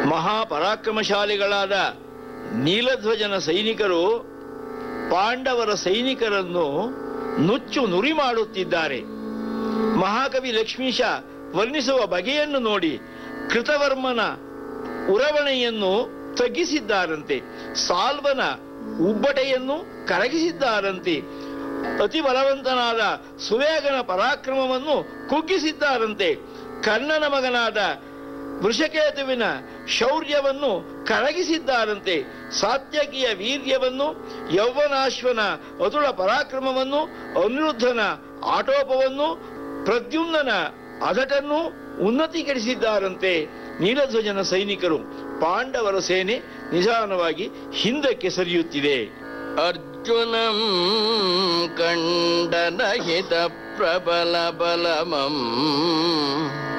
ಮಹಾಪರಾಕ್ರಮಶಾಲಿಗಳಾದ ನೀಲಧ್ವಜನ ಸೈನಿಕರು ಪಾಂಡವರ ಸೈನಿಕರನ್ನು ನುಚ್ಚು ನುರಿ ಮಾಡುತ್ತಿದ್ದಾರೆ ಮಹಾಕವಿ ಲಕ್ಷ್ಮೀಶ ವರ್ಣಿಸುವ ಬಗೆಯನ್ನು ನೋಡಿ ಕೃತವರ್ಮನ ಉರವಣೆಯನ್ನು ತಗ್ಗಿಸಿದ್ದಾರಂತೆ ಸಾಲ್ವನ ಉಬ್ಬಟೆಯನ್ನು ಕರಗಿಸಿದ್ದಾರಂತೆ ಅತಿ ಬಲವಂತನಾದ ಸುವೇಗನ ಪರಾಕ್ರಮವನ್ನು ಕುಗ್ಗಿಸಿದ್ದಾರಂತೆ ಕರ್ಣನ ಮಗನಾದ ವೃಷಕೇತುವಿನ ಶೌರ್ಯವನ್ನು ಕರಗಿಸಿದ್ದಾರಂತೆ ಸಾತ್ಯಕಿಯ ವೀರ್ಯವನ್ನು ಯೌವನಾಶ್ವನ ಅತುಳ ಪರಾಕ್ರಮವನ್ನು ಅನಿರುದ್ಧನ ಆಟೋಪವನ್ನು ಪ್ರದ್ಯುಮ್ನನ ಅಧಟನ್ನು ಉನ್ನತೀಕರಿಸಿದ್ದಾರಂತೆ ನೀಲಧ್ವಜನ ಸೈನಿಕರು ಪಾಂಡವರ ಸೇನೆ ನಿಧಾನವಾಗಿ ಹಿಂದಕ್ಕೆ ಸರಿಯುತ್ತಿದೆ ಅರ್ಜುನಂ ಕಂಡನ ಹಿತ ಪ್ರಬಲ ಬಲಮಂ